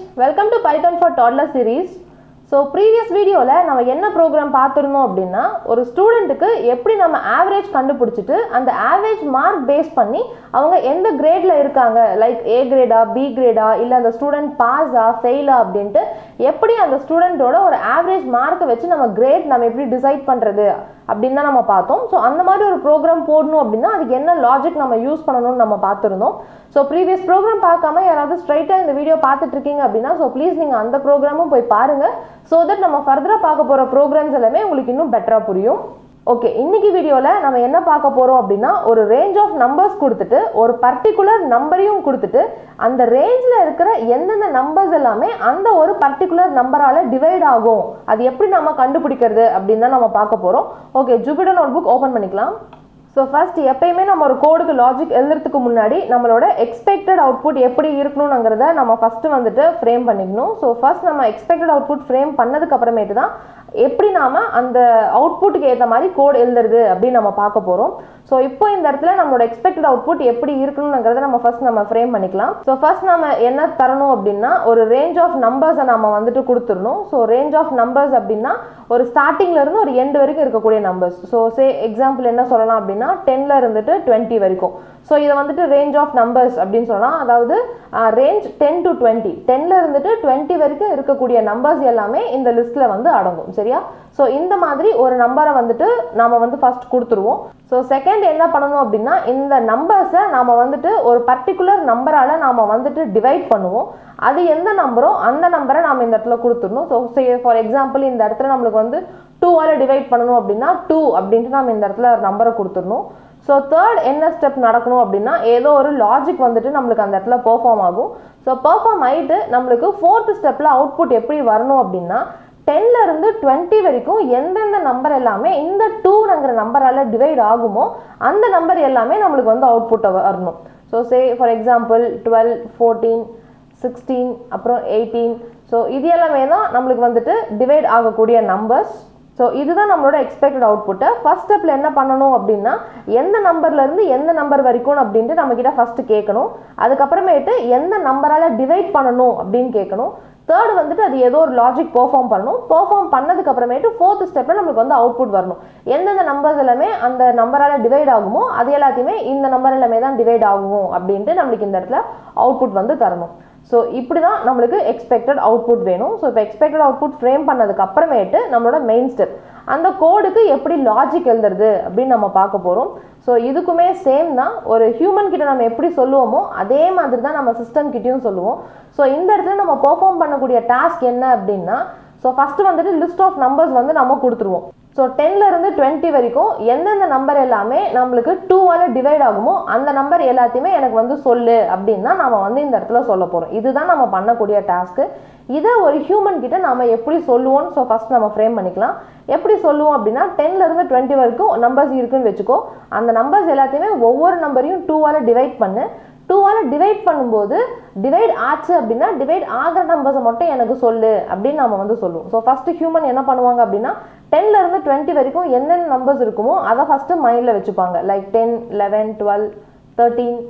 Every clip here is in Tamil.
welcome to python for toddler series so previous வீடியோவில் நம்ம என்ன ப்ரோக்ராம் பார்த்துருந்தோம் அப்படின்னா ஒரு ஸ்டூடெண்ட்டுக்கு எப்படி நம்ம ஆவரேஜ் கண்டுபிடிச்சிட்டு அந்த ஆவரேஜ் மார்க் பேஸ் பண்ணி அவங்க எந்த கிரேடில் இருக்காங்க லைக் ஏ கிரேடா பி கிரேடா இல்லை அந்த ஸ்டூடெண்ட் பாஸா ஃபெயிலா அப்படின்ட்டு எப்படி அந்த ஸ்டூடெண்ட்டோட ஒரு ஆவரேஜ் மார்க்கை வச்சு நம்ம கிரேட் நம்ம எப்படி டிசைட் பண்ணுறது அப்படின்னு தான் நம்ம பார்த்தோம் ஸோ அந்த மாதிரி ஒரு ப்ரோக்ராம் போடணும் அப்படின்னா அதுக்கு என்ன லாஜிக் நம்ம யூஸ் பண்ணணும்னு நம்ம பார்த்துருந்தோம் ஸோ ப்ரீவியஸ் ப்ரோக்ராம் பார்க்காம யாராவது ஸ்ட்ரைட்டாக இந்த வீடியோ பார்த்துட்டு இருக்கீங்க அப்படின்னா ஸோ ப்ளீஸ் நீங்கள் அந்த ப்ரோக்ராமும் போய் பாருங்கள் ஸோ தட் நம்ம ஃபர்தராக பார்க்க போகிற ப்ரோக்ராம்ஸ் எல்லாமே உங்களுக்கு இன்னும் பெட்டராக புரியும் ஓகே இன்னைக்கு வீடியோவில் நம்ம என்ன பார்க்க போகிறோம் அப்படின்னா ஒரு ரேஞ்ச் ஆஃப் நம்பர்ஸ் கொடுத்துட்டு ஒரு பர்டிகுலர் நம்பரையும் கொடுத்துட்டு அந்த ரேஞ்சில் இருக்கிற எந்தெந்த நம்பர்ஸ் எல்லாமே அந்த ஒரு பர்டிகுலர் நம்பரால் டிவைட் ஆகும் அது எப்படி நம்ம கண்டுபிடிக்கிறது அப்படின்னு தான் நம்ம பார்க்க போகிறோம் okay Jupyter notebook open பண்ணிக்கலாம் ஸோ ஃபர்ஸ்ட் எப்பயுமே நம்ம ஒரு கோடுக்கு லாஜிக் எழுதுறதுக்கு முன்னாடி நம்மளோட எக்ஸ்பெக்டட் அவுட்புட் எப்படி இருக்கணுங்கிறத நம்ம ஃபஸ்ட்டு வந்துட்டு ஃப்ரேம் பண்ணிக்கணும் ஸோ ஃபர்ஸ்ட் நம்ம எக்ஸ்பெக்டட் அவுட்புட் ஃப்ரேம் பண்ணதுக்கு அப்புறமேட்டு தான் எப்படி நாம அந்த அவுட்புட்டுக்கு ஏற்ற மாதிரி கோட் எழுதுறது அப்படின்னு நம்ம பார்க்க போகிறோம் ஸோ இப்போ இந்த இடத்துல நம்மளோட எக்ஸ்பெக்டட் அவுட்புட் எப்படி இருக்கணுங்கிறத நம்ம ஃபர்ஸ்ட் நம்ம ஃப்ரேம் பண்ணிக்கலாம் ஸோ ஃபர்ஸ்ட் நம்ம என்ன தரணும் அப்படின்னா ஒரு ரேஞ்ச் ஆஃப் நம்பர்ஸை நம்ம வந்துட்டு கொடுத்துடணும் ஸோ ரேஞ்ச் ஆஃப் நம்பர்ஸ் அப்படின்னா ஒரு ஸ்டார்டிங்ல இருந்து ஒரு எண்டு வரைக்கும் இருக்கக்கூடிய நம்பர்ஸ் ஸோ சே எக்ஸாம்பிள் என்ன சொல்லலாம் அப்படின்னா டென்ல இருந்துட்டு டுவெண்ட்டி வரைக்கும் ஸோ இதை வந்துட்டு ரேஞ்ச் ஆஃப் நம்பர்ஸ் அப்படின்னு சொல்லலாம் அதாவது ரேஞ்ச் டென் டு டுவெண்ட்டி டென்ல இருந்துட்டு டுவெண்ட்டி வரைக்கும் இருக்கக்கூடிய நம்பர்ஸ் எல்லாமே இந்த லிஸ்ட்ல வந்து அடங்கும் சரியா ஸோ இந்த மாதிரி ஒரு நம்பரை வந்துட்டு நாம வந்து ஃபர்ஸ்ட் கொடுத்துருவோம் ஸோ செகண்ட் என்ன பண்ணணும் அப்படின்னா இந்த நம்பர்ஸை நாம வந்துட்டு ஒரு பர்டிகுலர் நம்பரால நாம வந்துட்டு டிவைட் பண்ணுவோம் அது எந்த நம்பரோ அந்த நம்பரை நாம இந்த இடத்துல கொடுத்துடணும் ஸோ ஃபார் எக்ஸாம்பிள் இந்த இடத்துல நம்மளுக்கு வந்து டூவால் டிவைட் பண்ணணும் அப்படின்னா டூ அப்படின்ட்டு நம்ம இந்த இடத்துல நம்பரை கொடுத்துடணும் ஸோ தேர்ட் என்ன ஸ்டெப் நடக்கணும் அப்படின்னா ஏதோ ஒரு லாஜிக் வந்துட்டு நம்மளுக்கு அந்த இடத்துல பெர்ஃபார்ம் ஆகும் ஸோ பெர்ஃபார்ம் ஆகிட்டு நம்மளுக்கு ஃபோர்த் ஸ்டெப்பில் அவுட்புட் எப்படி வரணும் அப்படின்னா டென்ல இருந்து டுவெண்ட்டி வரைக்கும் எந்தெந்த நம்பர் எல்லாமே இந்த டூங்கிற நம்பரால் டிவைட் ஆகுமோ அந்த நம்பர் எல்லாமே நம்மளுக்கு வந்து அவுட்புட்டை வரணும் so say for example twelve fourteen sixteen அப்புறம் எயிட்டீன் ஸோ இது எல்லாமே தான் நம்மளுக்கு வந்துட்டு டிவைட் ஆகக்கூடிய நம்பர்ஸ் ஸோ இதுதான் நம்மளோட எக்ஸ்பெக்டட் அவுட்புட்டை ஃபர்ஸ்ட் ஸ்டெப்பில் என்ன பண்ணணும் அப்படின்னா எந்த நம்பர்லேருந்து எந்த நம்பர் வரைக்கும் அப்படின்ட்டு நம்மக்கிட்ட ஃபஸ்ட்டு கேட்கணும் அதுக்கப்புறமேட்டு எந்த நம்பரால் டிவைட் பண்ணணும் அப்படின்னு கேட்கணும் தேர்ட் வந்துட்டு அது ஏதோ ஒரு லாஜிக் பெர்ஃபார்ம் பண்ணணும் பெர்ஃபார்ம் பண்ணதுக்கு அப்புறமேட்டு ஃபோர்த் ஸ்டெப்பில் நம்மளுக்கு வந்து அவுட்புட் வரணும் எந்தெந்த நம்பர்ஸ் எல்லாமே அந்த நம்பரால் டிவைட் ஆகுமோ அது எல்லாத்தையுமே இந்த நம்பர் எல்லாமே தான் டிவைட் ஆகும் அப்படின்ட்டு நம்மளுக்கு இந்த இடத்துல அவுட்புட் வந்து தரணும் ஸோ இப்படி தான் நம்மளுக்கு எக்ஸ்பெக்டட் அவுட்புட் வேணும் ஸோ இப்போ எக்ஸ்பெக்டட் அவுட்புட் ஃப்ரேம் பண்ணதுக்கு அப்புறமேட்டு நம்மளோட மெயின் ஸ்டெப் அந்த கோடுக்கு எப்படி லாஜிக் எழுதுறது அப்படின்னு நம்ம பார்க்க போகிறோம் ஸோ இதுக்குமே சேம் தான் ஒரு ஹியூமன் கிட்ட நம்ம எப்படி சொல்லுவோமோ அதே மாதிரி தான் நம்ம சிஸ்டம் கிட்டேயும் சொல்லுவோம் ஸோ இந்த இடத்துல நம்ம பெர்ஃபார்ம் பண்ணக்கூடிய டாஸ்க் என்ன அப்படின்னா ஸோ ஃபஸ்ட்டு வந்துட்டு லிஸ்ட் ஆஃப் நம்பர்ஸ் வந்து நம்ம கொடுத்துருவோம் ஸோ டென்ல இருந்து டுவெண்ட்டி வரைக்கும் எந்தெந்த நம்பர் எல்லாமே நம்மளுக்கு டூவால் டிவைட் ஆகுமோ அந்த நம்பர் எல்லாத்தையுமே எனக்கு வந்து சொல்லு அப்படின்னு தான் நம்ம வந்து இந்த இடத்துல சொல்ல போகிறோம் இதுதான் நம்ம பண்ணக்கூடிய டாஸ்க்கு இதை ஒரு ஹியூமன் கிட்ட நம்ம எப்படி சொல்லுவோம்னு ஸோ ஃபஸ்ட் நம்ம ஃப்ரேம் பண்ணிக்கலாம் எப்படி சொல்லுவோம் அப்படின்னா டென்ல இருந்து டுவெண்ட்டி வரைக்கும் நம்பர்ஸ் இருக்குன்னு வச்சுக்கோ அந்த நம்பர்ஸ் எல்லாத்தையுமே ஒவ்வொரு நம்பரையும் டூவால் டிவைட் பண்ணு டூவால் டிவைட் பண்ணும்போது டிவைட் ஆச்சு அப்படின்னா டிவைட் ஆகிற நம்பர்ஸை மட்டும் எனக்கு சொல்லு அப்படின்னு நம்ம வந்து சொல்லுவோம் ஸோ ஃபஸ்ட்டு ஹியூமன் என்ன பண்ணுவாங்க அப்படின்னா டென்ல இருந்து டுவெண்ட்டி வரைக்கும் என்னென்ன நம்பர்ஸ் இருக்குமோ அதை ஃபஸ்ட்டு மைண்டில் வச்சுப்பாங்க like ten eleven twelve thirteen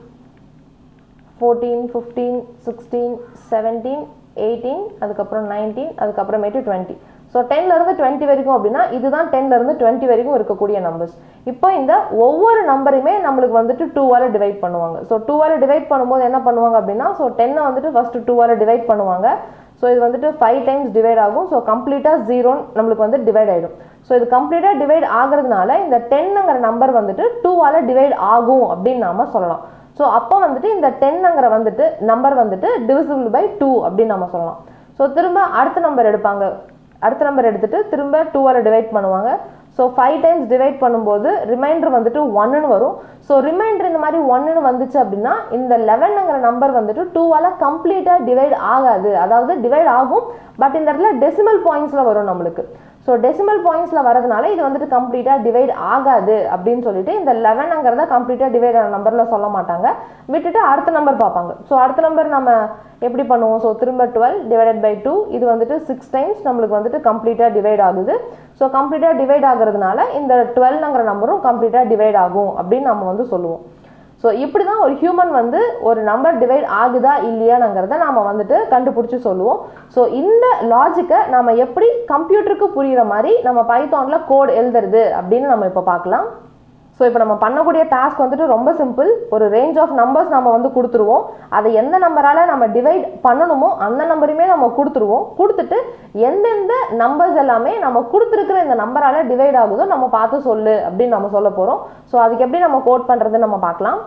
fourteen fifteen sixteen seventeen eighteen அதுக்கப்புறம் நைன்டீன் அதுக்கப்புறமேட்டு டுவெண்ட்டி ஸோ டென்லேருந்து டுவெண்ட்டி வரைக்கும் அப்படின்னா இதுதான் டென்லேருந்து டுவெண்ட்டி வரைக்கும் இருக்கக்கூடிய நம்பர்ஸ் இப்போ இந்த ஒவ்வொரு நம்பரையுமே நம்மளுக்கு வந்துட்டு டூவால் டிவைட் பண்ணுவாங்க ஸோ டூவால் டிவைட் பண்ணும்போது என்ன பண்ணுவாங்க அப்படின்னா ஸோ டென்னை வந்துட்டு ஃபஸ்ட்டு டூவால் டிவைட் பண்ணுவாங்க ஸோ இது வந்துட்டு ஃபைவ் டைம்ஸ் டிவைட் ஆகும் ஸோ கம்ப்ளீட்டாக ஜீரோன்னு நம்மளுக்கு வந்து டிவைட் ஆகிடும் ஸோ இது கம்ப்ளீட்டாக டிவைட் ஆகிறதுனால இந்த டென்னுங்கிற நம்பர் வந்துட்டு டூவால் டிவைட் ஆகும் அப்படின்னு நாம சொல்லலாம் ஸோ அப்போ வந்துட்டு இந்த டென்னுங்கிற வந்துட்டு நம்பர் வந்துட்டு டிவிசிபிள் பை டூ அப்படின்னு நம்ம சொல்லலாம் ஸோ திரும்ப அடுத்த நம்பர் எடுப்பாங்க அடுத்த நம்பர் எடுத்துட்டு திரும்ப டூவால் டிவைட் பண்ணுவாங்க ஸோ ஃபைவ் டைம்ஸ் டிவைட் பண்ணும்போது ரிமைண்டர் வந்துட்டு ஒன்னுன்னு வரும் ஸோ ரிமைண்டர் இந்த மாதிரி ஒன்னுன்னு வந்துச்சு அப்படின்னா இந்த லெவனுங்கிற நம்பர் வந்துட்டு டூவால் கம்ப்ளீட்டாக டிவைட் ஆகாது அதாவது டிவைட் ஆகும் பட் இந்த இடத்துல டெசிமல் பாயிண்ட்ஸில் வரும் நம்மளுக்கு ஸோ டெசிமல் பாயிண்ட்ஸில் வரதுனால இது வந்துட்டு கம்ப்ளீட்டாக டிவைட் ஆகாது அப்படின்னு சொல்லிட்டு இந்த லெவனுங்கிறத கம்ப்ளீட்டாக டிவைட் ஆன நம்பரில் சொல்ல மாட்டாங்க விட்டுட்டு அடுத்த நம்பர் பார்ப்பாங்க ஸோ அடுத்த நம்பர் நம்ம எப்படி பண்ணுவோம் ஸோ திரும்ப டுவெல் டிவைடட் பை டூ இது வந்துட்டு சிக்ஸ் டைம்ஸ் நம்மளுக்கு வந்துட்டு கம்ப்ளீட்டாக டிவைட் ஆகுது ஸோ கம்ப்ளீட்டாக டிவைட் ஆகுறதுனால இந்த டுவெல்ங்கிற நம்பரும் கம்ப்ளீட்டாக டிவைட் ஆகும் அப்படின்னு நம்ம வந்து சொல்லுவோம் ஸோ இப்படி தான் ஒரு ஹியூமன் வந்து ஒரு நம்பர் டிவைட் ஆகுதா இல்லையாங்கிறத நாம வந்துட்டு கண்டுபிடிச்சி சொல்லுவோம் ஸோ இந்த லாஜிக்கை நம்ம எப்படி கம்ப்யூட்டருக்கு புரியுற மாதிரி நம்ம பைத்தானில் கோட் எழுதுறது அப்படின்னு நம்ம இப்போ பார்க்கலாம் ஸோ இப்போ நம்ம பண்ணக்கூடிய டாஸ்க் வந்துட்டு ரொம்ப சிம்பிள் ஒரு ரேஞ்ச் ஆஃப் நம்பர்ஸ் நம்ம வந்து கொடுத்துருவோம் அதை எந்த நம்பரால் நம்ம டிவைட் பண்ணணுமோ அந்த நம்பருமே நம்ம கொடுத்துருவோம் கொடுத்துட்டு எந்தெந்த நம்பர்ஸ் எல்லாமே நம்ம கொடுத்துருக்கிற இந்த நம்பரால் டிவைட் ஆகுதோ நம்ம பார்த்து சொல்லு அப்படின்னு நம்ம சொல்ல போகிறோம் ஸோ அதுக்கு எப்படி நம்ம கோட் பண்ணுறதுன்னு நம்ம பார்க்கலாம்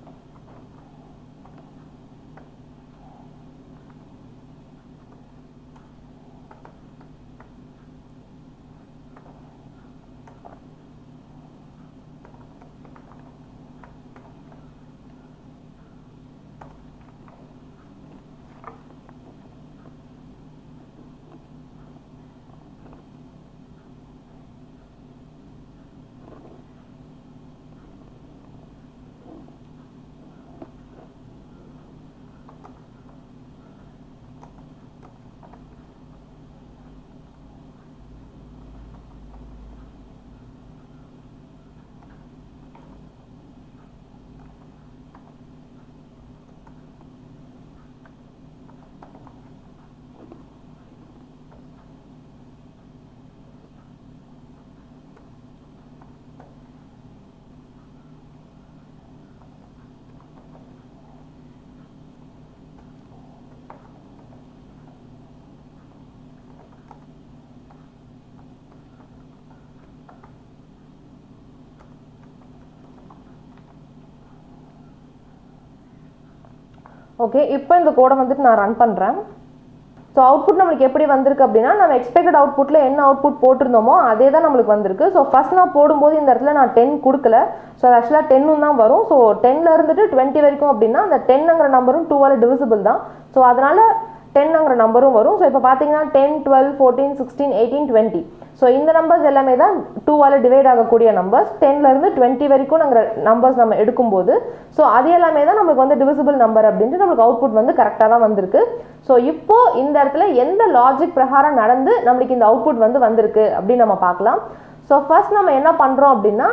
ஓகே இப்போ இந்த கோடை வந்துட்டு நான் ரன் பண்ணுறேன் ஸோ அவுட்புட் நம்மளுக்கு எப்படி வந்திருக்கு அப்படின்னா நம்ம எக்ஸ்பெக்டட் அவுட்புட்டில் என்ன அவுட்புட் போட்டிருந்தோமோ அதே தான் நம்மளுக்கு வந்திருக்கு ஸோ ஃபஸ்ட் நான் போடும்போது இந்த இடத்துல நான் டென் கொடுக்கல ஸோ அது ஆக்சுவலாக டென்னும் தான் வரும் ஸோ டென்னில் இருந்துட்டு டுவெண்ட்டி வரைக்கும் அப்படின்னா அந்த டென்னுங்கிற நம்பரும் டூவால் டிவிசிபிள் தான் ஸோ அதனால் டென்னுங்கிற நம்பரும் வரும் ஸோ இப்போ பார்த்தீங்கன்னா ten twelve fourteen sixteen eighteen twenty so இந்த நம்பர்ஸ் எல்லாமே தான் டூவால் டிவைட் ஆகக்கூடிய நம்பர்ஸ் டென்லேருந்து டுவெண்ட்டி வரைக்கும் நாங்கள் நம்பர்ஸ் நம்ம எடுக்கும்போது ஸோ அது எல்லாமே தான் நம்மளுக்கு வந்து டிவிசிபிள் நம்பர் அப்படின்ட்டு நம்மளுக்கு அவுட்புட் வந்து கரெக்டாக தான் வந்திருக்கு ஸோ இப்போ இந்த இடத்துல எந்த லாஜிக் பிரகாரம் நடந்து நம்மளுக்கு இந்த அவுட்புட் வந்து வந்திருக்கு அப்படின்னு நம்ம பார்க்கலாம் ஸோ ஃபர்ஸ்ட் நம்ம என்ன பண்ணுறோம் அப்படின்னா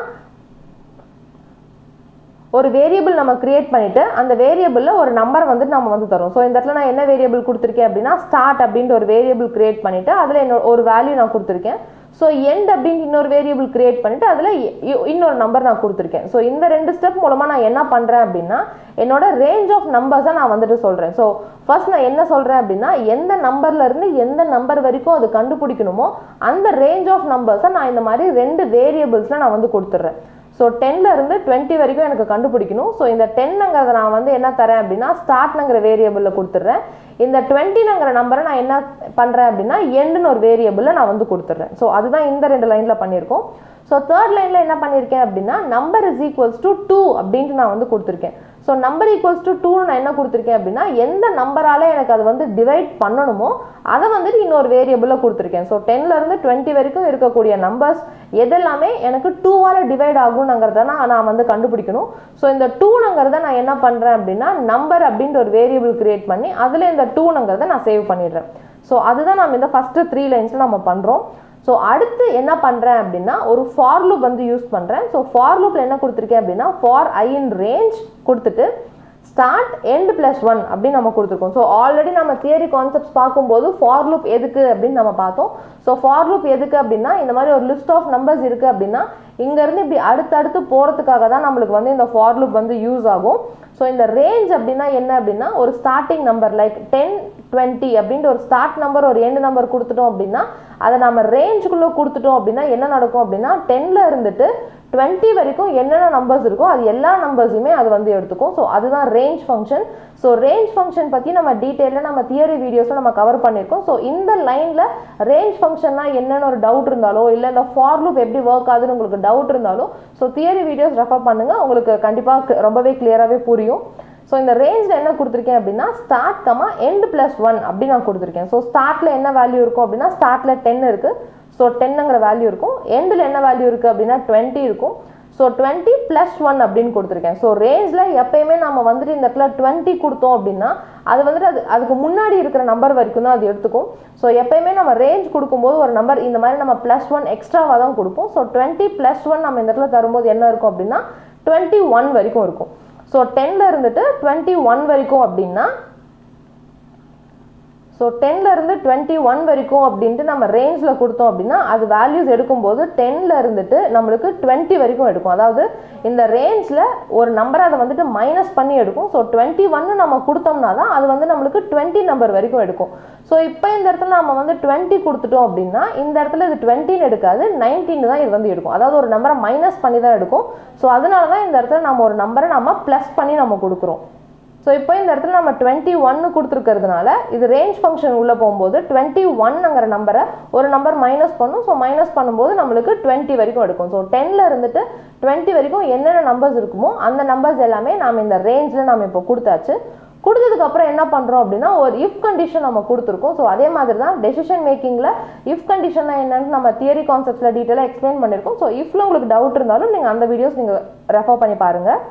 ஒரு வேரியபிள் நம்ம கிரியேட் பண்ணிட்டு அந்த வேரியபிளில் ஒரு நம்பர் வந்து நம்ம வந்து தரோம் ஸோ இந்த இடத்துல நான் என்ன வேரியபிள் கொடுத்துருக்கேன் அப்படின்னா ஸ்டார்ட் அப்படின்ற ஒரு வேரியபிள் கிரியேட் பண்ணிட்டு அதில் என்னோட ஒரு வேல்யூ நான் கொடுத்துருக்கேன் ஸோ எண்ட் அப்படின்னு இன்னொரு வேரியபிள் கிரியேட் பண்ணிட்டு அதில் இன்னொரு நம்பர் நான் கொடுத்துருக்கேன் ஸோ இந்த ரெண்டு ஸ்டெப் மூலமாக நான் என்ன பண்ணுறேன் அப்படின்னா என்னோட ரேஞ்ச் ஆஃப் நம்பர்ஸை நான் வந்துட்டு சொல்கிறேன் ஸோ ஃபர்ஸ்ட் நான் என்ன சொல்கிறேன் அப்படின்னா எந்த நம்பர்ல இருந்து எந்த நம்பர் வரைக்கும் அது கண்டுபிடிக்கணுமோ அந்த ரேஞ்ச் ஆஃப் நம்பர்ஸை நான் இந்த மாதிரி ரெண்டு வேரியபிள்ஸில் நான் வந்து கொடுத்துட்றேன் ஸோ டென்ல இருந்து டுவெண்ட்டி வரைக்கும் எனக்கு கண்டுபிடிக்கணும் ஸோ இந்த டென்னுங்கிறத நான் வந்து என்ன தரேன் அப்படின்னா ஸ்டார்ட்னுங்கிற வேரியபிளில் கொடுத்துட்றேன் இந்த டுவெண்ட்டினுங்கிற நம்பரை நான் என்ன பண்ணுறேன் அப்படின்னா எண்டுன்னு ஒரு வேரியபிளில் நான் வந்து கொடுத்துட்றேன் ஸோ அதுதான் இந்த ரெண்டு லைனில் பண்ணியிருக்கோம் ஸோ தேர்ட் லைனில் என்ன பண்ணியிருக்கேன் அப்படின்னா number is equals to two அப்படின்ட்டு நான் வந்து கொடுத்துருக்கேன் so number equals to two நான் என்ன கொடுத்துருக்கேன் அப்படின்னா எந்த நம்பரால எனக்கு அது வந்து டிவைட் பண்ணணுமோ அதை வந்துட்டு இன்னொரு வேரியபிளில் கொடுத்துருக்கேன் ஸோ டென்லேருந்து டுவெண்ட்டி வரைக்கும் இருக்கக்கூடிய நம்பர்ஸ் எதெல்லாமே எனக்கு டூவால் டிவைட் ஆகுங்கிறத நான் நான் வந்து கண்டுபிடிக்கணும் ஸோ இந்த டூனுங்கிறத நான் என்ன பண்ணுறேன் அப்படின்னா நம்பர் அப்படின்ற ஒரு வேரியபிள் கிரியேட் பண்ணி அதில் இந்த டூனுங்கிறத நான் சேவ் பண்ணிடுறேன் ஸோ அதுதான் நம்ம இந்த ஃபஸ்ட்டு த்ரீ லைன்ஸில் நம்ம பண்ணுறோம் ஸோ அடுத்து என்ன பண்ணுறேன் அப்படின்னா ஒரு ஃபார் லூப் வந்து யூஸ் பண்ணுறேன் ஸோ ஃபார் லூப்பில் என்ன கொடுத்துருக்கேன் அப்படின்னா ஃபார் ஐ இன் ரேஞ்ச் கொடுத்துட்டு ஸ்டார்ட் எண்ட் பிளஸ் ஒன் அப்படின்னு நம்ம கொடுத்துருக்கோம் ஸோ ஆல்ரெடி நம்ம தியரி கான்செப்ட்ஸ் பார்க்கும்போது ஃபார் லூப் எதுக்கு அப்படின்னு நம்ம பார்த்தோம் ஸோ ஃபார் லூப் எதுக்கு அப்படின்னா இந்த மாதிரி ஒரு லிஸ்ட் ஆஃப் நம்பர்ஸ் இருக்குது அப்படின்னா இங்கேருந்து இப்படி அடுத்தடுத்து போகிறதுக்காக தான் நம்மளுக்கு வந்து இந்த ஃபார் லூப் வந்து யூஸ் ஆகும் ஸோ இந்த ரேஞ்ச் அப்படின்னா என்ன அப்படின்னா ஒரு starting number like ten twenty அப்படின்ட்டு ஒரு ஸ்டார்ட் நம்பர் ஒரு எண்ட் நம்பர் கொடுத்துட்டோம் அப்படின்னா அதை நம்ம ரேஞ்சுக்குள்ளே கொடுத்துட்டோம் அப்படின்னா என்ன நடக்கும் அப்படின்னா டென்னில் இருந்துட்டு டுவெண்ட்டி வரைக்கும் என்னென்ன நம்பர்ஸ் இருக்கோ அது எல்லா நம்பர்ஸுமே அது வந்து எடுத்துக்கும் ஸோ அதுதான் range function so range function பற்றி நம்ம டீட்டெயிலில் நம்ம தியரி வீடியோஸில் நம்ம கவர் பண்ணியிருக்கோம் ஸோ இந்த லைனில் ரேஞ்ச் ஃபங்க்ஷன்னா என்னென்னு ஒரு டவுட் இருந்தாலோ இல்லை இந்த ஃபார் லூப் எப்படி ஒர்க் ஆகுதுன்னு உங்களுக்கு டவுட் இருந்தாலோ ஸோ தியரி வீடியோஸ் ரெஃபர் பண்ணுங்கள் உங்களுக்கு கண்டிப்பாக ரொம்பவே கிளியராகவே புரியும் ஸோ இந்த ரேஞ்சில் என்ன கொடுத்துருக்கேன் அப்படின்னா start comma end plus one அப்படி நான் கொடுத்துருக்கேன் ஸோ ஸ்டார்ட்டில் என்ன வேல்யூ இருக்கும் அப்படின்னா ஸ்டார்ட்டில் டென் இருக்குது ஸோ டென்னுங்கிற வேல்யூ இருக்கும் எண்டில் என்ன வேல்யூ இருக்குது அப்படின்னா டுவெண்ட்டி இருக்கும் ஸோ டுவெண்ட்டி ப்ளஸ் ஒன் அப்படின்னு கொடுத்துருக்கேன் ஸோ ரேஞ்சில் எப்பயுமே நம்ம வந்துட்டு இந்த இடத்துல டுவெண்ட்டி கொடுத்தோம் அப்படின்னா அது வந்துட்டு அது அதுக்கு முன்னாடி இருக்கிற நம்பர் வரைக்கும் தான் அது எடுத்துக்கும் ஸோ எப்பயுமே நம்ம ரேஞ்ச் கொடுக்கும்போது ஒரு நம்பர் இந்த மாதிரி நம்ம ப்ளஸ் ஒன் எக்ஸ்ட்ராவாக தான் கொடுப்போம் ஸோ டுவெண்ட்டி ப்ளஸ் ஒன் நம்ம இந்த இடத்துல தரும்போது என்ன இருக்கும் அப்படின்னா டுவெண்ட்டி ஒன் வரைக்கும் இருக்கும் ஸோ டென்ல இருந்துட்டு டுவெண்ட்டி ஒன் வரைக்கும் அப்படின்னா ஸோ டென்ல இருந்து டுவெண்ட்டி ஒன் வரைக்கும் அப்படின்ட்டு நம்ம ரேஞ்சில் கொடுத்தோம் அப்படின்னா அது வேல்யூஸ் எடுக்கும்போது டென்ல இருந்துட்டு நம்மளுக்கு டுவெண்ட்டி வரைக்கும் எடுக்கும் அதாவது இந்த ரேஞ்சில் ஒரு நம்பரை அதை வந்துட்டு மைனஸ் பண்ணி எடுக்கும் ஸோ டுவெண்ட்டி ஒன்னு நம்ம கொடுத்தோம்னா தான் அது வந்து நம்மளுக்கு டுவெண்ட்டி நம்பர் வரைக்கும் எடுக்கும் ஸோ இப்போ இந்த இடத்துல நம்ம வந்து டுவெண்ட்டி கொடுத்துட்டோம் அப்படின்னா இந்த இடத்துல இது டுவெண்ட்டின்னு எடுக்காது நைன்டீன் தான் இது வந்து எடுக்கும் அதாவது ஒரு நம்பரை மைனஸ் பண்ணி தான் எடுக்கும் ஸோ அதனால தான் இந்த இடத்துல நம்ம ஒரு நம்பரை நம்ம ப்ளஸ் பண்ணி நம்ம கொடுக்குறோம் ஸோ இப்போ இந்த இடத்துல நம்ம டுவெண்ட்டி ஒன்னு கொடுத்துருக்கிறதுனால இது ரேஞ்ச் ஃபங்க்ஷன் உள்ளே போகும்போது டுவெண்ட்டி ஒன்னுங்கிற நம்பரை ஒரு நம்பர் மைனஸ் பண்ணும் ஸோ மைனஸ் பண்ணும்போது நம்மளுக்கு டுவெண்ட்டி வரைக்கும் எடுக்கும் ஸோ டென்னில் இருந்துட்டு டுவெண்ட்டி வரைக்கும் என்னென்ன நம்பர்ஸ் இருக்குமோ அந்த நம்பர்ஸ் எல்லாமே நாம் இந்த ரேஞ்சில் நம்ம இப்போ கொடுத்தாச்சு கொடுத்ததுக்கு அப்புறம் என்ன பண்ணுறோம் அப்படின்னா ஒரு இஃப் கண்டிஷன் நம்ம கொடுத்துருக்கோம் ஸோ அதே மாதிரி தான் டெசிஷன் மேக்கிங்கில் இஃப் கண்டிஷன்னா என்னன்னு நம்ம தியரி கான்செப்ட்ஸில் டீட்டெயிலாக எக்ஸ்பிளைன் பண்ணியிருக்கோம் ஸோ இஃப்ல உங்களுக்கு டவுட் இருந்தாலும் நீங்கள் அந்த வீடியோஸ் நீங்கள் ரெஃபர் பண்ணி பாருங்கள்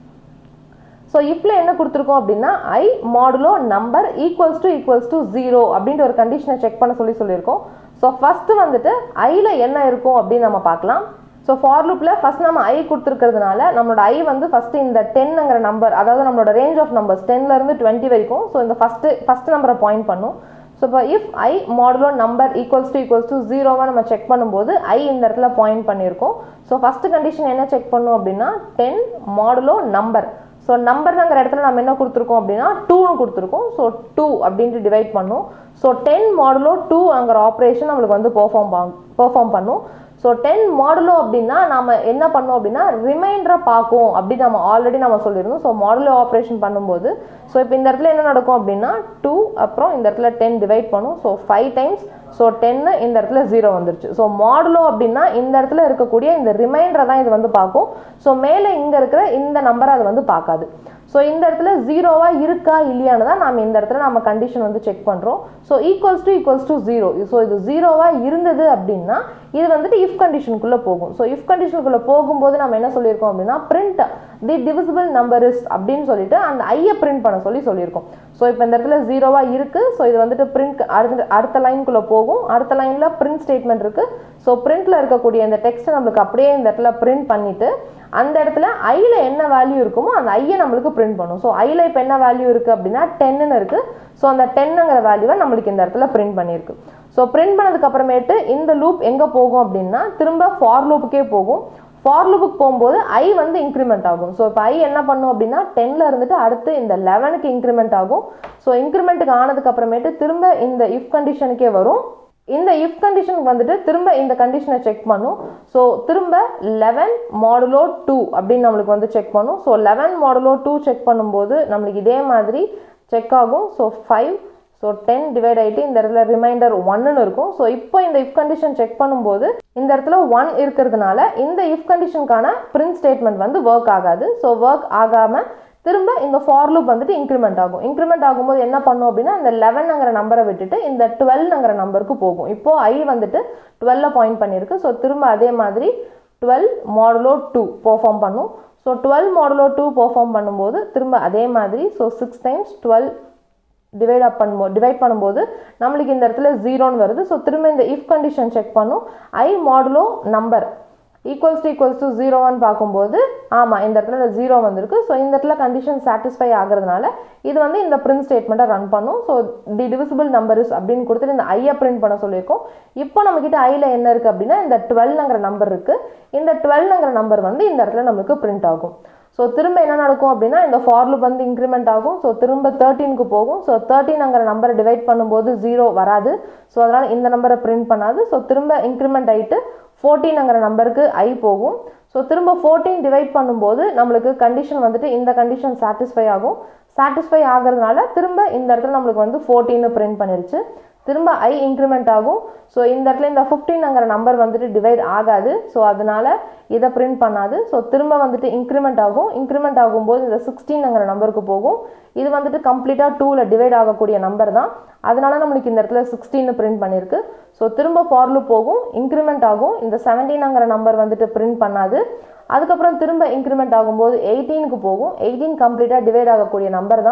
ஸோ இஃப்ல என்ன கொடுத்துருக்கோம் அப்படின்னா I modulo number equals to equals to zero அப்படின்ற ஒரு கண்டிஷனை செக் பண்ண சொல்லி சொல்லியிருக்கோம் ஸோ ஃபர்ஸ்ட் வந்துட்டு ஐல என்ன இருக்கும் அப்படின்னு நம்ம பார்க்கலாம் ஸோ ஃபார் லூப்பில் ஃபர்ஸ்ட் நம்ம ஐ கொடுத்துருக்கிறதுனால நம்மளோட ஐ வந்து ஃபர்ஸ்ட் இந்த டென்னுங்கிற நம்பர் அதாவது நம்மளோட ரேஞ்ச் ஆஃப் நம்பர்ஸ் டென்ல இருந்து டுவெண்ட்டி வரைக்கும் ஸோ இந்த ஃபர்ஸ்ட் ஃபர்ஸ்ட் நம்பரை பாயிண்ட் பண்ணும் ஸோ இப்போ if I modulo number equals to equals to ஜீரோவை நம்ம செக் பண்ணும்போது ஐ இந்த இடத்துல பாயிண்ட் பண்ணியிருக்கோம் ஸோ ஃபர்ஸ்ட் கண்டிஷன் என்ன செக் பண்ணும் அப்படின்னா டென் மாடுலோ நம்பர் ஸோ நம்பர்ங்கிற இடத்துல நம்ம என்ன கொடுத்துருக்கோம் அப்படின்னா டூன்னு கொடுத்துருக்கோம் ஸோ டூ அப்படின்ட்டு டிவைட் பண்ணும் ஸோ டென் மாடுலோ டூங்கிற ஆப்ரேஷன் நம்மளுக்கு வந்து பெர்ஃபார்ம் பெர்ஃபார்ம் பண்ணும் ஸோ டென் மாடுலோ அப்படின்னா நம்ம என்ன பண்ணோம் அப்படின்னா ரிமைண்டரை பார்க்கும் அப்படின்னு நம்ம ஆல்ரெடி நம்ம சொல்லியிருந்தோம் ஸோ மாடுலோ ஆப்ரேஷன் பண்ணும்போது ஸோ இப்போ இந்த இடத்துல என்ன நடக்கும் அப்படின்னா டூ அப்புறம் இந்த இடத்துல டென் டிவைட் பண்ணும் ஸோ ஃபைவ் டைம்ஸ் ஸோ டென்னு இந்த இடத்துல ஜீரோ வந்துருச்சு ஸோ மாடுலோ அப்படின்னா இந்த இடத்துல இருக்கக்கூடிய இந்த ரிமைண்டரை தான் இது வந்து பார்க்கும் ஸோ மேலே இங்கே இருக்கிற இந்த நம்பரை அது வந்து பார்க்காது ஸோ இந்த இடத்துல ஜீரோவா இருக்கா இல்லையான்னு தான் நம்ம இந்த இடத்துல நம்ம கண்டிஷன் வந்து செக் பண்ணுறோம் so equals to equals to zero so இது ஜீரோவா இருந்தது அப்படின்னா இது வந்துட்டு இஃப் கண்டிஷனுக்குள்ளே போகும் ஸோ இஃப் கண்டிஷனுக்குள்ளே போகும்போது நம்ம என்ன சொல்லியிருக்கோம் அப்படின்னா print the divisible number is அப்படின்னு சொல்லிட்டு அந்த ஐயை பிரிண்ட் பண்ண சொல்லி சொல்லியிருக்கோம் ஸோ இப்போ இந்த இடத்துல ஜீரோவா இருக்கு ஸோ இது வந்துட்டு பிரிண்ட் அடுத்த அடுத்த லைனுக்குள்ளே போகும் அடுத்த லைனில் பிரிண்ட் ஸ்டேட்மெண்ட் இருக்கு ஸோ பிரிண்ட்ல இருக்கக்கூடிய இந்த டெக்ஸ்ட் நம்மளுக்கு அப்படியே இந்த இடத்துல பிரிண்ட் பண்ணிட்டு அந்த இடத்துல ஐல என்ன வேல்யூ இருக்குமோ அந்த ஐயை நம்மளுக்கு பிரிண்ட் பண்ணும் ஸோ ஐல இப்போ என்ன வேல்யூ இருக்கு அப்படின்னா டென்னு இருக்கு ஸோ அந்த டென்னுங்கிற வேல்யூவை நம்மளுக்கு இந்த இடத்துல பிரிண்ட் பண்ணியிருக்கு ஸோ பிரிண்ட் பண்ணதுக்கு அப்புறமேட்டு இந்த லூப் எங்கே போகும் அப்படின்னா திரும்ப ஃபார் லூப்புக்கே போகும் ஃபார் லூப்புக்கு போகும்போது ஐ வந்து இன்க்ரிமெண்ட் ஆகும் ஸோ இப்போ ஐ என்ன பண்ணும் அப்படின்னா டென்ல இருந்துட்டு அடுத்து இந்த லெவனுக்கு இன்க்ரிமெண்ட் ஆகும் ஸோ இன்க்ரிமெண்ட்டுக்கு ஆனதுக்கு அப்புறமேட்டு திரும்ப இந்த இஃப் கண்டிஷனுக்கே வரும் இந்த இஃப் கண்டிஷனுக்கு வந்துட்டு திரும்ப இந்த கண்டிஷனை செக் பண்ணும் ஸோ திரும்ப லெவன் மாடுலோ டூ அப்படின்னு நம்மளுக்கு வந்து செக் பண்ணும் so eleven modulo two check பண்ணும்போது நம்மளுக்கு இதே மாதிரி செக் ஆகும் so five so ten divide ஆகிட்டு இந்த இடத்துல ரிமைண்டர் ஒன்னு இருக்கும் ஸோ இப்போ இந்த இஃப் கண்டிஷன் செக் பண்ணும்போது இந்த இடத்துல ஒன் இருக்கிறதுனால இந்த இஃப் கண்டிஷனுக்கான பிரிண்ட் ஸ்டேட்மெண்ட் வந்து ஒர்க் ஆகாது ஸோ ஒர்க் ஆகாமல் திரும்ப இந்த ஃபார் லூப் வந்துட்டு இன்க்ரிமெண்ட் ஆகும் இன்க்ரிமெண்ட் ஆகும்போது என்ன பண்ணும் அப்படின்னா இந்த லெவன்ங்கிற நம்பரை விட்டுட்டு இந்த டுவெல்ங்கிற நம்பருக்கு போகும் இப்போ ஐ வந்துட்டு டுவெல்ல பாயிண்ட் பண்ணியிருக்கு ஸோ திரும்ப அதே மாதிரி டுவெல் மாடுலோ டூ பெர்ஃபார்ம் பண்ணும் so twelve modulo two perform பண்ணும்போது திரும்ப அதே மாதிரி so six times twelve divide up பண்ணும்போது டிவைட் பண்ணும்போது நம்மளுக்கு இந்த இடத்துல ஜீரோன்னு வருது ஸோ திரும்ப இந்த இஃப் கண்டிஷன் செக் பண்ணும் i modulo number equals to equals to ஜீரோவான்னு பார்க்கும்போது ஆமாம் இந்த இடத்துல ஜீரோ வந்திருக்கு ஸோ இந்த இடத்துல கண்டிஷன் சாட்டிஸ்ஃபை ஆகிறதுனால இது வந்து இந்த பிரிண்ட் ஸ்டேட்மெண்ட்டை ரன் பண்ணும் ஸோ தி டிவிசிபிள் நம்பர்ஸ் அப்படின்னு கொடுத்துட்டு இந்த ஐயை பிரிண்ட் பண்ண சொல்லியிருக்கோம் இப்போ நம்மக்கிட்ட ஐயில் என்ன இருக்குது அப்படின்னா இந்த டுவெல்ங்கிற நம்பர் இருக்குது இந்த டுவெல்ங்கிற நம்பர் வந்து இந்த இடத்துல நம்மளுக்கு பிரிண்ட் ஆகும் ஸோ திரும்ப என்ன நடக்கும் அப்படின்னா இந்த ஃபார் லூப் வந்து இன்க்ரிமெண்ட் ஆகும் ஸோ திரும்ப தேர்ட்டீனுக்கு போகும் ஸோ தேர்ட்டீன்ங்கிற நம்பரை டிவைட் பண்ணும்போது ஜீரோ வராது ஸோ அதனால் இந்த நம்பரை பிரிண்ட் பண்ணாது ஸோ திரும்ப இன்க்ரிமெண்ட் ஆகிட்டு ஃபோர்டீன்ங்கிற நம்பருக்கு ஐ போகும் ஸோ திரும்ப ஃபோர்டீன் டிவைட் பண்ணும்போது நம்மளுக்கு கண்டிஷன் வந்துட்டு இந்த கண்டிஷன் சாட்டிஸ்ஃபை ஆகும் சாட்டிஸ்ஃபை ஆகிறதுனால திரும்ப இந்த இடத்துல நம்மளுக்கு வந்து ஃபோர்டீன்னு பிரிண்ட் பண்ணிருச்சு திரும்ப ஐ இன்க்ரிமெண்ட் ஆகும் ஸோ இந்த இடத்துல இந்த ஃபிஃப்டீன்ங்கிற நம்பர் வந்துட்டு டிவைட் ஆகாது ஸோ அதனால இதை பிரிண்ட் பண்ணாது ஸோ திரும்ப வந்துட்டு இன்க்ரிமெண்ட் ஆகும் இன்க்ரிமெண்ட் ஆகும்போது இந்த சிக்ஸ்டீன்ங்கிற நம்பருக்கு போகும் இது வந்துட்டு கம்ப்ளீட்டாக டூவில் டிவைட் ஆகக்கூடிய நம்பர் தான் அதனால நம்மளுக்கு இந்த இடத்துல சிக்ஸ்டீன் பிரிண்ட் பண்ணியிருக்கு ஸோ திரும்ப ஃபார்லு போகும் இன்க்ரிமெண்ட் ஆகும் இந்த செவன்டீன்ங்கிற நம்பர் வந்துட்டு பிரிண்ட் பண்ணாது அதுக்கப்புறம் திரும்ப இன்க்ரிமெண்ட் ஆகும்போது எயிட்டீனுக்கு போகும் எயிட்டீன் கம்ப்ளீட்டாக டிவைட் ஆகக்கூடிய நம்பர் தான்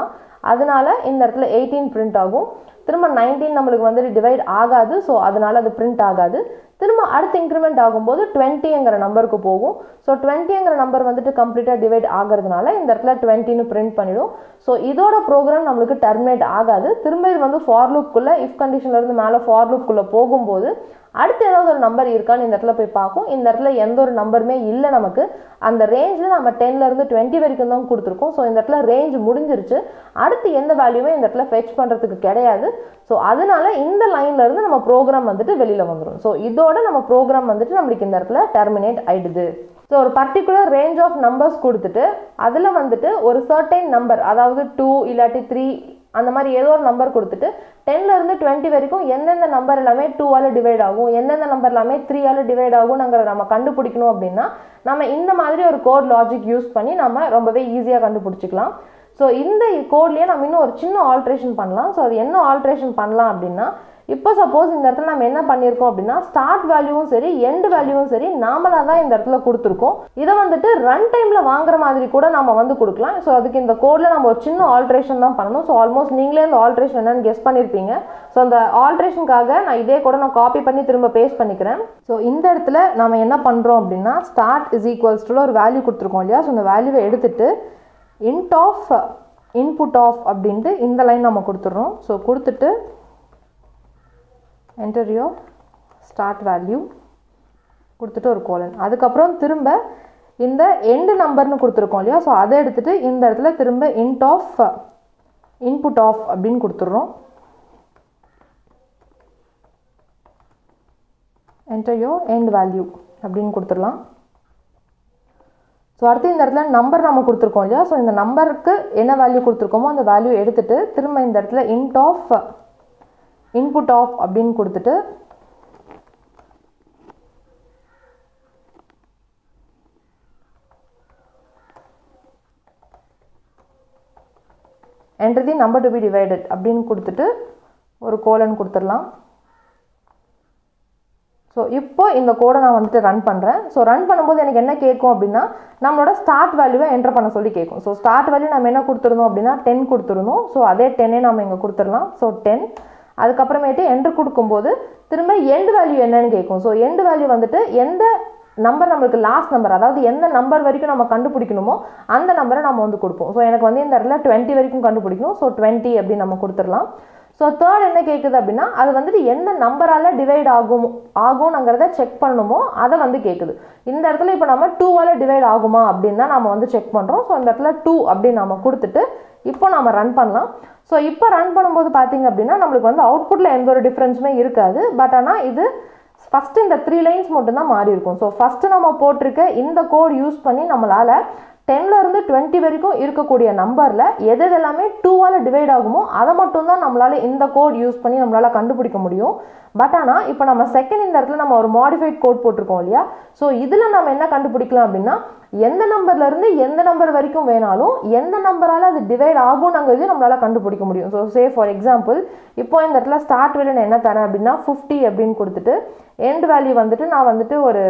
அதனால இந்த இடத்துல எயிட்டீன் பிரிண்ட் ஆகும் திரும்ப நைன்டீன் நம்மளுக்கு வந்துட்டு டிவைட் ஆகாது ஸோ அதனால அது பிரிண்ட் ஆகாது திரும்ப அடுத்து இன்க்ரிமெண்ட் ஆகும்போது டுவெண்ட்டிங்கிற நம்பருக்கு போகும் ஸோ டுவெண்ட்டிங்கிற நம்பர் வந்துட்டு கம்ப்ளீட்டாக டிவைட் ஆகிறதுனால இந்த இடத்துல டுவெண்ட்டின்னு பிரிண்ட் பண்ணிடும் ஸோ இதோட ப்ரோக்ராம் நம்மளுக்கு டெர்மினேட் ஆகாது திரும்ப இது வந்து ஃபார் லுக்குள்ளே இஃப் கண்டிஷன்லேருந்து மேலே ஃபார் லுக்குள்ளே போகும்போது அடுத்து ஏதாவது ஒரு நம்பர் இருக்கான்னு இந்த இடத்துல போய் பார்க்கும் இந்த இடத்துல எந்த ஒரு நம்பருமே இல்லை நமக்கு அந்த ரேஞ்சில் நம்ம டென்லேருந்து டுவெண்ட்டி வரைக்கும் தான் கொடுத்துருக்கோம் ஸோ இந்த இடத்துல ரேஞ்ச் முடிஞ்சிருச்சு அடுத்து எந்த வேல்யூமே இந்த இடத்துல ஃபெச் பண்ணுறதுக்கு கிடையாது ஸோ அதனால இந்த லைன்ல இருந்து நம்ம ப்ரோக்ராம் வந்துட்டு வெளியில் வந்துடும் ஸோ இதோட நம்ம ப்ரோக்ராம் வந்துட்டு நம்மளுக்கு இந்த இடத்துல டெர்மினேட் ஆயிடுது ஸோ ஒரு பர்டிகுலர் ரேஞ்ச் ஆஃப் நம்பர்ஸ் கொடுத்துட்டு அதில் வந்துட்டு ஒரு சர்டைன் நம்பர் அதாவது டூ இல்லாட்டி த்ரீ அந்த மாதிரி ஏதோ ஒரு நம்பர் கொடுத்துட்டு டென்ல இருந்து டுவெண்ட்டி வரைக்கும் எந்தெந்த நம்பர் எல்லாமே டூவால் டிவைட் ஆகும் எந்தெந்த நம்பர் எல்லாமே த்ரீயால் டிவைட் ஆகும்ங்கிற நம்ம கண்டுபிடிக்கணும் அப்படின்னா நம்ம இந்த மாதிரி ஒரு கோட் லாஜிக் யூஸ் பண்ணி நம்ம ரொம்பவே ஈஸியாக கண்டுபிடிச்சிக்கலாம் ஸோ இந்த கோட்லேயே நம்ம இன்னும் ஒரு சின்ன ஆல்ட்ரேஷன் பண்ணலாம் ஸோ அது என்ன ஆல்ட்ரேஷன் பண்ணலாம் அப்படின்னா இப்போ சப்போஸ் இந்த இடத்துல நம்ம என்ன பண்ணியிருக்கோம் அப்படின்னா ஸ்டார்ட் வேல்யூவும் சரி எண்ட் வேல்யூவும் சரி நாமளாக தான் இந்த இடத்துல கொடுத்துருக்கோம் இதை வந்துட்டு ரன் டைமில் வாங்குற மாதிரி கூட நம்ம வந்து கொடுக்கலாம் ஸோ அதுக்கு இந்த கோடில் நம்ம ஒரு சின்ன ஆல்ட்ரேஷன் தான் பண்ணணும் ஸோ ஆல்மோஸ்ட் நீங்களே இந்த ஆல்ட்ரேஷன் என்னன்னு கெஸ் பண்ணியிருப்பீங்க ஸோ அந்த ஆல்ட்ரேஷனுக்காக நான் இதே கூட நான் காப்பி பண்ணி திரும்ப பேஸ்ட் பண்ணிக்கிறேன் ஸோ இந்த இடத்துல நம்ம என்ன பண்ணுறோம் அப்படின்னா ஸ்டார்ட் இஸ் ஈக்குவல்ஸ் டு ஒரு வேல்யூ கொடுத்துருக்கோம் இல்லையா ஸோ இந்த வேல்யூவை எடுத்துட்டு இன்ட் ஆஃப் இன்புட் ஆஃப் அப்படின்ட்டு இந்த லைன் நம்ம கொடுத்துட்றோம் ஸோ கொடுத்துட்டு enter your start value கொடுத்துட்டு ஒரு கோலன் அதுக்கப்புறம் திரும்ப இந்த எண்டு நம்பர்னு கொடுத்துருக்கோம் இல்லையா ஸோ அதை எடுத்துட்டு இந்த இடத்துல திரும்ப இன்ட் ஆஃப் இன்புட் ஆஃப் அப்படின்னு கொடுத்துட்றோம் enter your end value அப்படின்னு கொடுத்துடலாம் ஸோ அடுத்து இந்த இடத்துல நம்பர் நம்ம கொடுத்துருக்கோம் இல்லையா ஸோ இந்த நம்பருக்கு என்ன வேல்யூ கொடுத்துருக்கோமோ அந்த வேல்யூ எடுத்துட்டு திரும்ப இந்த இடத்துல இன்ட் ஆஃப் இன்புட் ஆஃப் அப்படின்னு கொடுத்துட்டு enter the number to be divided அப்படின்னு கொடுத்துட்டு ஒரு கோலன் கொடுத்துடலாம் ஸோ இப்போ இந்த கோடை நான் வந்துட்டு ரன் பண்ணுறேன் ஸோ ரன் பண்ணும்போது எனக்கு என்ன கேட்கும் அப்படின்னா நம்மளோட ஸ்டார்ட் வேல்யூவை என்டர் பண்ண சொல்லி கேட்கும் ஸோ ஸ்டார்ட் வேல்யூ நம்ம என்ன கொடுத்துருந்தோம் அப்படின்னா டென் கொடுத்துருந்தோம் ஸோ அதே டென்னே நம்ம இங்கே கொடுத்துடலாம் ஸோ டென் அதுக்கப்புறமேட்டு என்ட்ரு கொடுக்கும்போது திரும்ப எண்டு வேல்யூ என்னன்னு கேட்கும் ஸோ எண்டு வேல்யூ வந்துட்டு எந்த நம்பர் நம்மளுக்கு லாஸ்ட் நம்பர் அதாவது எந்த நம்பர் வரைக்கும் நம்ம கண்டுபிடிக்கணுமோ அந்த நம்பரை நம்ம வந்து கொடுப்போம் ஸோ எனக்கு வந்து இந்த இடத்துல டுவெண்ட்டி வரைக்கும் கண்டுபிடிக்கணும் ஸோ டுவெண்ட்டி அப்படின்னு நம்ம கொடுத்துடலாம் ஸோ தேர்ட் என்ன கேட்குது அப்படின்னா அது வந்துட்டு எந்த நம்பரால் டிவைட் ஆகும் ஆகும்ங்கிறத செக் பண்ணணுமோ அதை வந்து கேட்குது இந்த இடத்துல இப்போ நம்ம டூவால் டிவைட் ஆகுமா அப்படின்னு தான் நம்ம வந்து செக் பண்ணுறோம் ஸோ இந்த இடத்துல டூ அப்படின்னு நம்ம கொடுத்துட்டு இப்போ நம்ம ரன் பண்ணலாம் ஸோ இப்போ ரன் பண்ணும்போது பார்த்தீங்க அப்படின்னா நம்மளுக்கு வந்து அவுட்புட்டில் எந்த ஒரு டிஃப்ரென்ஸுமே இருக்காது பட் ஆனால் இது ஃபஸ்ட்டு இந்த த்ரீ லைன்ஸ் மட்டும்தான் மாறி இருக்கும் ஸோ ஃபஸ்ட்டு நம்ம போட்டிருக்க இந்த கோட் யூஸ் பண்ணி நம்மளால் டென்லேருந்து டுவெண்ட்டி வரைக்கும் இருக்கக்கூடிய நம்பரில் எது எது எல்லாமே டூவால் டிவைட் ஆகுமோ அதை மட்டும்தான் நம்மளால் இந்த கோட் யூஸ் பண்ணி நம்மளால் கண்டுபிடிக்க முடியும் பட் ஆனால் இப்போ நம்ம செகண்ட் இந்த இடத்துல நம்ம ஒரு மாடிஃபைட் கோட் போட்டிருக்கோம் இல்லையா ஸோ இதில் நம்ம என்ன கண்டுபிடிக்கலாம் அப்படின்னா எந்த நம்பர்லேருந்து எந்த நம்பர் வரைக்கும் வேணாலும் எந்த நம்பரால் அது டிவைட் ஆகும்ங்கிறது நம்மளால் கண்டுபிடிக்க முடியும் ஸோ சே ஃபார் எக்ஸாம்பிள் இப்போ இந்த இடத்துல ஸ்டார்ட் வேல்யூ நான் என்ன தரேன் அப்படின்னா ஃபிஃப்டி அப்படின்னு கொடுத்துட்டு எண்ட் வேல்யூ வந்துட்டு நான் வந்துட்டு ஒரு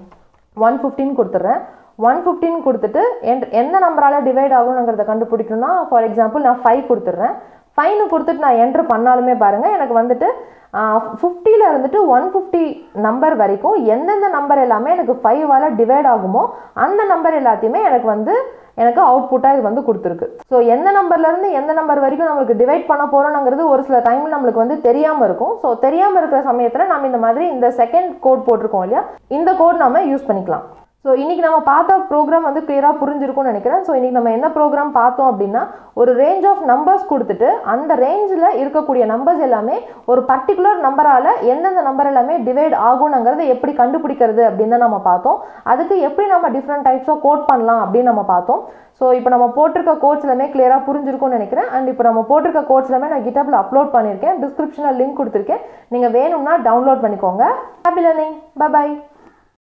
ஒன் ஃபிஃப்டின் கொடுத்துட்றேன் ஒன் ஃபிஃப்டின் கொடுத்துட்டு என் எந்த நம்பரால் டிவைட் ஆகும்ங்கிறத கண்டுபிடிக்கணும்னா ஃபார் எக்ஸாம்பிள் நான் ஃபைவ் கொடுத்துட்றேன் ஃபைனு கொடுத்துட்டு நான் என்ட்ரு பண்ணாலுமே பாருங்கள் எனக்கு வந்துட்டு ஃபிஃப்டியில் இருந்துட்டு ஒன் ஃபிஃப்டி நம்பர் வரைக்கும் எந்தெந்த நம்பர் எல்லாமே எனக்கு ஃபைவால் டிவைட் ஆகுமோ அந்த நம்பர் எல்லாத்தையுமே எனக்கு வந்து எனக்கு அவுட்புட்டாக இது வந்து கொடுத்துருக்கு ஸோ எந்த நம்பர்லேருந்து எந்த நம்பர் வரைக்கும் நம்மளுக்கு டிவைட் பண்ண போகிறோங்கிறது ஒரு சில டைமில் நம்மளுக்கு வந்து தெரியாமல் இருக்கும் ஸோ தெரியாமல் இருக்கிற சமயத்தில் நம்ம இந்த மாதிரி இந்த செகண்ட் கோட் போட்டிருக்கோம் இல்லையா இந்த கோட் நம்ம யூஸ் பண்ணிக்கலாம் ஸோ இன்றைக்கி நம்ம பார்த்த ப்ரோக்ராம் வந்து கிளியராக புரிஞ்சிருக்கும்னு நினைக்கிறேன் ஸோ இன்றைக்கி நம்ம என்ன ப்ரோக்ராம் பார்த்தோம் அப்படின்னா ஒரு ரேஞ்ச் ஆஃப் நம்பர்ஸ் கொடுத்துட்டு அந்த ரேஞ்சில் இருக்கக்கூடிய நம்பர்ஸ் எல்லாமே ஒரு பர்டிகுலர் நம்பரால் எந்தெந்த நம்பர் எல்லாமே டிவைட் ஆகும்ங்கிறத எப்படி கண்டுபிடிக்கிறது அப்படின்னு தான் நம்ம பார்த்தோம் அதுக்கு எப்படி நம்ம டிஃப்ரெண்ட் டைப்ஸ் ஆஃப் கோட் பண்ணலாம் அப்படின்னு நம்ம பார்த்தோம் ஸோ இப்போ நம்ம போட்டிருக்க கோட்ஸ் எல்லாமே கிளியராக புரிஞ்சிருக்கும்னு நினைக்கிறேன் அண்ட் இப்போ நம்ம போட்டிருக்க கோட்ஸ் எல்லாமே நான் கிட்டப்பில் அப்லோட் பண்ணியிருக்கேன் டிஸ்கிரிப்ஷனில் லிங்க் கொடுத்துருக்கேன் நீங்கள் வேணும்னா டவுன்லோட் பண்ணிக்கோங்க ஹாப்பி லேர்னிங் பை